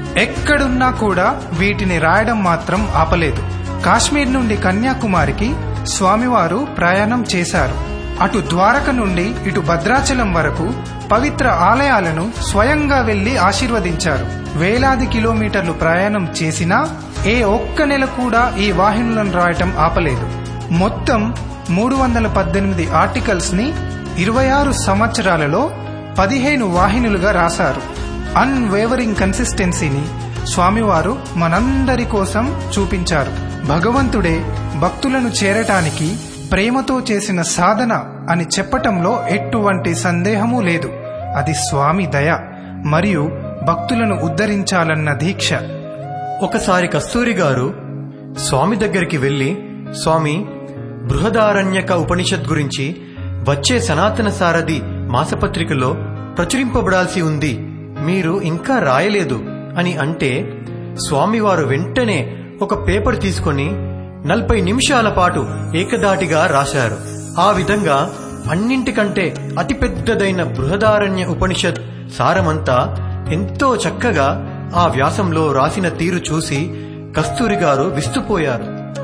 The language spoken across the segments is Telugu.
ఎక్కడున్నా కూడా వీటిని రాయడం మాత్రం ఆపలేదు కాశ్మీర్ నుండి కన్యాకుమారికి స్వామివారు ప్రయాణం చేశారు అటు ద్వారక నుండి ఇటు భద్రాచలం వరకు పవిత్ర ఆలయాలను స్వయంగా వెళ్లి ఆశీర్వదించారు వేలాది కిలోమీటర్లు ప్రయాణం చేసినా ఏ ఒక్క నెల కూడా ఈ వాహినులను రాయటం ఆపలేదు మొత్తం మూడు వందల పద్దెనిమిది ఆర్టికల్స్ ని ఇరవై ఆరు సంవత్సరాలలో పదిహేను వాహినులుగా రాశారు అన్వేవరింగ్ కన్సిస్టెన్సీని స్వామివారు మనందరి కోసం చూపించారు భగవంతుడే భక్తులను చేరటానికి ప్రేమతో చేసిన సాధన అని చెప్పటంలో ఎటువంటి సందేహమూ లేదు అది స్వామి దయ మరియు భక్తులను ఉద్ధరించాలన్న దీక్ష ఒకసారి కస్తూరి గారు స్వామి దగ్గరికి వెళ్లి స్వామి బృహదారణ్యక ఉపనిషత్ గురించి వచ్చే సనాతన సారథి మాసపత్రికలో ప్రచురింపబడాల్సి ఉంది మీరు ఇంకా రాయలేదు అని అంటే స్వామివారు వెంటనే ఒక పేపర్ తీసుకొని నలభై నిమిషాల పాటు ఏకదాటిగా రాశారు ఆ విధంగా అన్నింటికంటే అతిపెద్దదైన బృహదారణ్య ఉపనిషత్ సారమంతా ఎంతో చక్కగా ఆ వ్యాసంలో రాసిన తీరు చూసి కస్తూరి గారు విస్తుపోయారు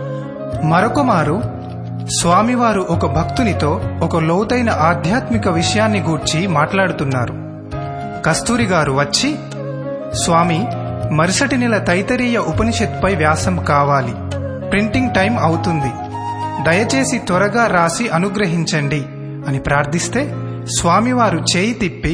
మరొక మారు స్వామివారు ఒక భక్తునితో ఒక లోతైన ఆధ్యాత్మిక విషయాన్ని గూర్చి మాట్లాడుతున్నారు కస్తూరి గారు వచ్చి స్వామి మరుసటి నెల తైతరీయ ఉపనిషత్పై వ్యాసం కావాలి ప్రింటింగ్ టైం అవుతుంది దయచేసి త్వరగా రాసి అనుగ్రహించండి అని ప్రార్థిస్తే స్వామివారు చేయి తిప్పి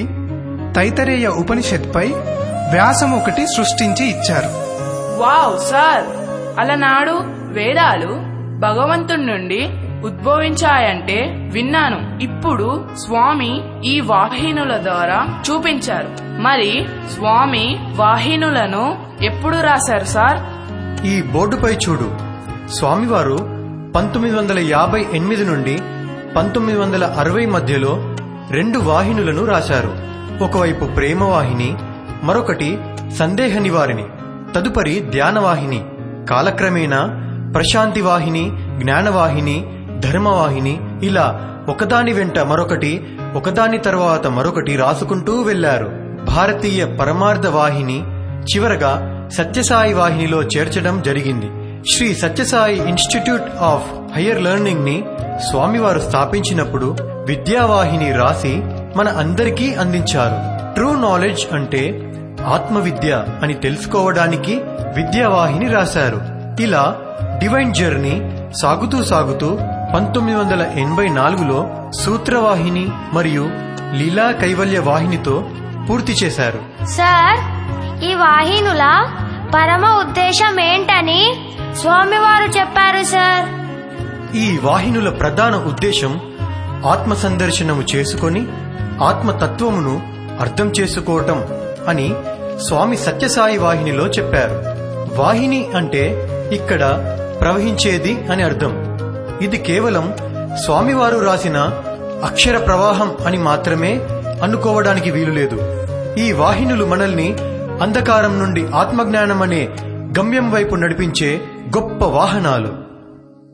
తైతరేయ ఉపనిషత్పై వ్యాసం ఒకటి సృష్టించి ఇచ్చారు వావ్ సార్ అలనాడు వేదాలు భగవంతుడి నుండి ఉద్భవించాయంటే విన్నాను ఇప్పుడు స్వామి ఈ వాహినుల ద్వారా చూపించారు మరి స్వామి వాహినులను ఎప్పుడు రాశారు సార్ ఈ బోర్డుపై చూడు స్వామివారు పంతొమ్మిది వందల యాభై ఎనిమిది నుండి పంతొమ్మిది వందల అరవై మధ్యలో రెండు వాహినులను రాశారు ఒకవైపు ప్రేమవాహిని మరొకటి సందేహ నివారిణి తదుపరి ధ్యానవాహిని కాలక్రమేణా ప్రశాంతి వాహిని జ్ఞానవాహిని ధర్మవాహిని ఇలా ఒకదాని వెంట మరొకటి ఒకదాని తర్వాత మరొకటి రాసుకుంటూ వెళ్లారు భారతీయ పరమార్థ వాహిని చివరగా సత్యసాయి వాహినిలో చేర్చడం జరిగింది Sri Sathyasai institute of higher learning ని స్వామివారు స్థాపించినప్పుడు విద్యావాహిని రాసి మన అందరికీ అందించారు ట్రూ నాలెడ్జ్ అంటే ఆత్మవిద్య అని తెలుసుకోవడానికి విద్యావాహిని రాశారు ఇలా డివైన్ జర్నీ సాగుతూ సాగుతూ పంతొమ్మిది వందల ఎనభై నాలుగులో సూత్రవాహిని మరియు లీలా కైవల్య వాహినితో పూర్తి చేశారు సార్ ఈ వాహినుల పరమ ఉద్దేశం ఏంటని స్వామివారు చెప్పారు సార్ ఈ వాహినుల ప్రధాన ఉద్దేశం ఆత్మ సందర్శనము చేసుకొని ఆత్మతత్వమును అర్థం చేసుకోవటం అని స్వామి సత్యసాయి వాహినిలో చెప్పారు వాహిని అంటే ఇక్కడ ప్రవహించేది అని అర్థం ఇది కేవలం స్వామివారు రాసిన అక్షర ప్రవాహం అని మాత్రమే అనుకోవడానికి వీలులేదు ఈ వాహినులు మనల్ని అంధకారం నుండి ఆత్మజ్ఞానం అనే గమ్యం వైపు నడిపించే గొప్ప వాహనాలు